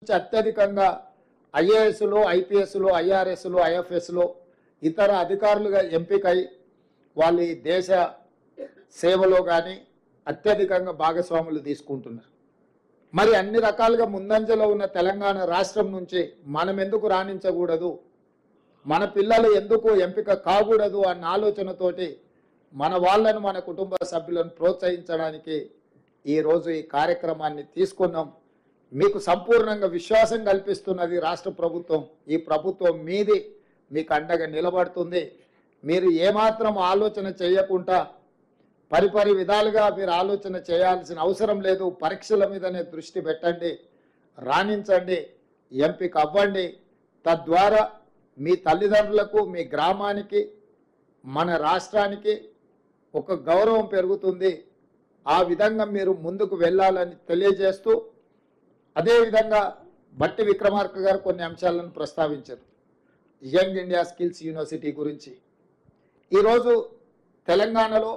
అత్యధికంగా ఐఏఎస్లు ఐపీఎస్లు ఐఆర్ఎస్లు ఐఎఫ్ఎస్లు ఇతర అధికారులుగా ఎంపికై వాళ్ళ ఈ దేశ సేవలో కానీ అత్యధికంగా భాగస్వాములు తీసుకుంటున్నారు మరి అన్ని రకాలుగా ముందంజలో ఉన్న తెలంగాణ రాష్ట్రం నుంచి మనం ఎందుకు రాణించకూడదు మన పిల్లలు ఎందుకు ఎంపిక కాకూడదు అన్న ఆలోచనతోటి మన వాళ్ళను మన కుటుంబ సభ్యులను ప్రోత్సహించడానికి ఈరోజు ఈ కార్యక్రమాన్ని తీసుకున్నాం మీకు సంపూర్ణంగా విశ్వాసం కల్పిస్తున్నది రాష్ట్ర ప్రభుత్వం ఈ ప్రభుత్వం మీది మీకు అండగా నిలబడుతుంది మీరు ఏమాత్రం ఆలోచన చేయకుండా పరిపరి విధాలుగా మీరు ఆలోచన చేయాల్సిన అవసరం లేదు పరీక్షల మీదనే దృష్టి పెట్టండి రాణించండి ఎంపిక అవ్వండి తద్వారా మీ తల్లిదండ్రులకు మీ గ్రామానికి మన రాష్ట్రానికి ఒక గౌరవం పెరుగుతుంది ఆ విధంగా మీరు ముందుకు వెళ్ళాలని తెలియజేస్తూ అదేవిధంగా బట్టి విక్రమార్క గారు కొన్ని అంశాలను ప్రస్తావించారు యంగ్ ఇండియా స్కిల్స్ యూనివర్సిటీ గురించి ఈరోజు తెలంగాణలో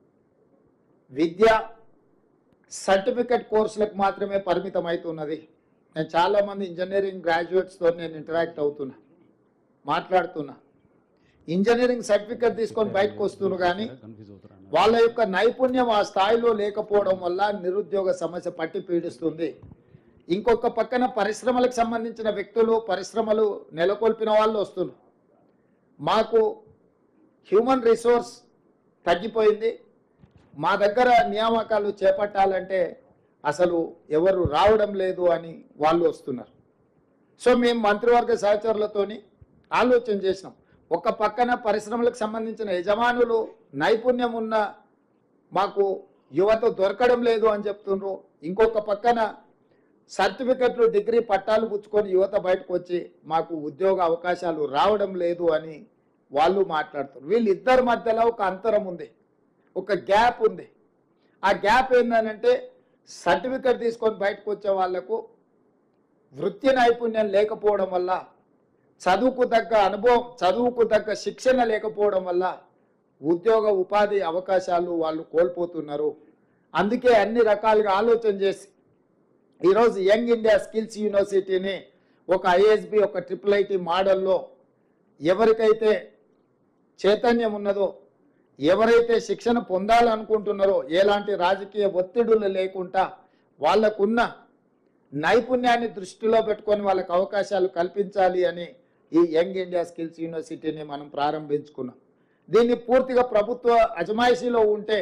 విద్య సర్టిఫికెట్ కోర్సులకు మాత్రమే పరిమితం అవుతున్నది నేను చాలామంది ఇంజనీరింగ్ గ్రాడ్యుయేట్స్తో నేను ఇంటరాక్ట్ అవుతున్నా మాట్లాడుతున్నా ఇంజనీరింగ్ సర్టిఫికెట్ తీసుకొని బయటకు వస్తున్నారు కానీ వాళ్ళ యొక్క నైపుణ్యం ఆ స్థాయిలో లేకపోవడం వల్ల నిరుద్యోగ సమస్య పట్టి పీడిస్తుంది ఇంకొక పక్కన పరిశ్రమలకు సంబంధించిన వ్యక్తులు పరిశ్రమలు నెలకొల్పిన వాళ్ళు వస్తున్నారు మాకు హ్యూమన్ రిసోర్స్ తగ్గిపోయింది మా దగ్గర నియామకాలు చేపట్టాలంటే అసలు ఎవరు రావడం లేదు అని వాళ్ళు వస్తున్నారు సో మేము మంత్రివర్గ సహచరులతోని ఆలోచన చేసినాం ఒక పక్కన పరిశ్రమలకు సంబంధించిన యజమానులు నైపుణ్యం ఉన్న మాకు యువత దొరకడం లేదు అని చెప్తున్నారు ఇంకొక పక్కన సర్టిఫికెట్లు డిగ్రీ పట్టాలు పుచ్చుకొని యువత బయటకు వచ్చి మాకు ఉద్యోగ అవకాశాలు రావడం లేదు అని వాళ్ళు మాట్లాడుతారు వీళ్ళిద్దరి మధ్యలో ఒక అంతరం ఉంది ఒక గ్యాప్ ఉంది ఆ గ్యాప్ ఏంటంటే సర్టిఫికెట్ తీసుకొని బయటకు వచ్చే వాళ్లకు వృత్తి నైపుణ్యం లేకపోవడం వల్ల చదువుకు తగ్గ అనుభవం చదువుకు తగ్గ శిక్షణ లేకపోవడం వల్ల ఉద్యోగ ఉపాధి అవకాశాలు వాళ్ళు కోల్పోతున్నారు అందుకే అన్ని రకాలుగా ఆలోచన చేసి ఈరోజు యంగ్ ఇండియా స్కిల్స్ యూనివర్సిటీని ఒక ఐఎస్బి ఒక ట్రిపుల్ ఐటీ మోడల్లో ఎవరికైతే చైతన్యం ఉన్నదో ఎవరైతే శిక్షణ పొందాలనుకుంటున్నారో ఎలాంటి రాజకీయ ఒత్తిడులు లేకుండా వాళ్ళకున్న నైపుణ్యాన్ని దృష్టిలో పెట్టుకొని వాళ్ళకి అవకాశాలు కల్పించాలి అని ఈ యంగ్ ఇండియా స్కిల్స్ యూనివర్సిటీని మనం ప్రారంభించుకున్నాం దీన్ని పూర్తిగా ప్రభుత్వ అజమాయిషీలో ఉంటే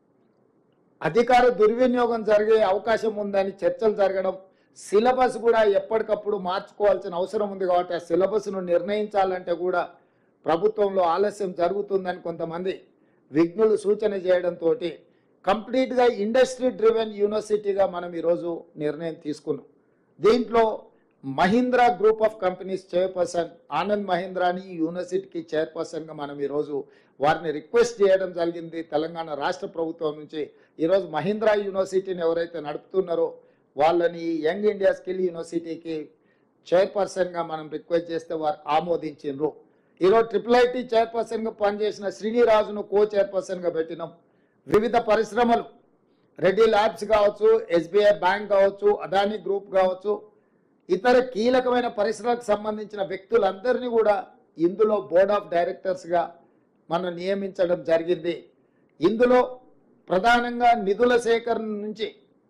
అధికార దుర్వినియోగం జరిగే అవకాశం ఉందని చర్చలు జరగడం సిలబస్ కూడా ఎప్పటికప్పుడు మార్చుకోవాల్సిన అవసరం ఉంది కాబట్టి ఆ సిలబస్ను నిర్ణయించాలంటే కూడా ప్రభుత్వంలో ఆలస్యం జరుగుతుందని కొంతమంది విఘ్నులు సూచన చేయడంతో కంప్లీట్గా ఇండస్ట్రీ డ్రివెన్ యూనివర్సిటీగా మనం ఈరోజు నిర్ణయం తీసుకున్నాం దీంట్లో Mahindra group of companies chairperson Anand మహీంద్రాని ఈ యూనివర్సిటీకి చైర్పర్సన్గా మనం ఈరోజు వారిని రిక్వెస్ట్ చేయడం జరిగింది తెలంగాణ రాష్ట్ర ప్రభుత్వం నుంచి ఈరోజు మహీంద్రా యూనివర్సిటీని ఎవరైతే నడుపుతున్నారో వాళ్ళని యంగ్ ఇండియా స్కిల్ యూనివర్సిటీకి చైర్పర్సన్గా మనం రిక్వెస్ట్ చేస్తే వారు ఆమోదించిండ్రు ఈరోజు ట్రిపుల్ ఐటీ చైర్పర్సన్గా పనిచేసిన శ్రీనిరాజును కో చైర్పర్సన్గా పెట్టినాం వివిధ పరిశ్రమలు రెడ్డి ల్యాబ్స్ కావచ్చు ఎస్బీఐ బ్యాంక్ కావచ్చు అదానీ గ్రూప్ కావచ్చు ఇతర కీలకమైన పరిశ్రమలకు సంబంధించిన వ్యక్తులందరినీ కూడా ఇందులో బోర్డ్ ఆఫ్ డైరెక్టర్స్గా మనం నియమించడం జరిగింది ఇందులో ప్రధానంగా నిధుల సేకరణ నుంచి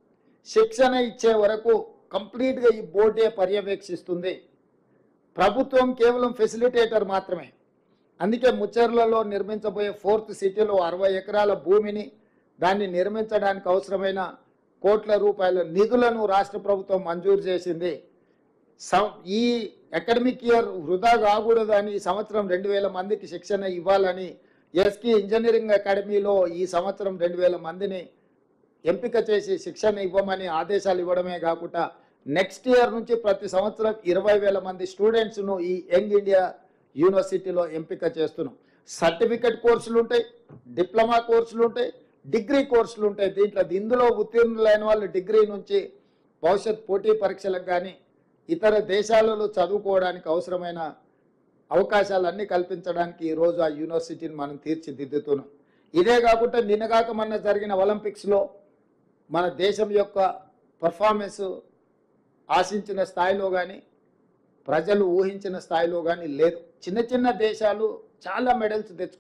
శిక్షణ ఇచ్చే వరకు కంప్లీట్గా ఈ బోర్డే పర్యవేక్షిస్తుంది ప్రభుత్వం కేవలం ఫెసిలిటేటర్ మాత్రమే అందుకే ముచ్చర్లలో నిర్మించబోయే ఫోర్త్ సిటీలో అరవై ఎకరాల భూమిని దాన్ని నిర్మించడానికి అవసరమైన కోట్ల రూపాయల నిధులను రాష్ట్ర ప్రభుత్వం మంజూరు చేసింది సం- ఈ అకాడమిక్ ఇయర్ వృధా కాకూడదని ఈ సంవత్సరం రెండు వేల మందికి శిక్షణ ఇవ్వాలని ఎస్కి ఇంజనీరింగ్ అకాడమీలో ఈ సంవత్సరం రెండు వేల మందిని ఎంపిక చేసి శిక్షణ ఇవ్వమని ఆదేశాలు ఇవ్వడమే కాకుండా నెక్స్ట్ ఇయర్ నుంచి ప్రతి సంవత్సరం ఇరవై వేల మంది స్టూడెంట్స్ను ఈ యంగ్ ఇండియా యూనివర్సిటీలో ఎంపిక చేస్తున్నాం సర్టిఫికెట్ కోర్సులు ఉంటాయి డిప్లొమా కోర్సులు ఉంటాయి డిగ్రీ కోర్సులు ఉంటాయి దీంట్లో ఇందులో ఉత్తీర్ణులైన వాళ్ళు డిగ్రీ నుంచి భవిష్యత్ పోటీ పరీక్షలకు కానీ ఇతర దేశాలలో చదువుకోవడానికి అవసరమైన అవకాశాలన్నీ కల్పించడానికి ఈరోజు ఆ యూనివర్సిటీని మనం తీర్చిదిద్దుతున్నాం ఇదే కాకుండా నిన్నగాక మొన్న జరిగిన ఒలింపిక్స్లో మన దేశం యొక్క పర్ఫార్మెన్స్ ఆశించిన స్థాయిలో కానీ ప్రజలు ఊహించిన స్థాయిలో కానీ లేదు చిన్న చిన్న దేశాలు చాలా మెడల్స్ తెచ్చుకున్నాయి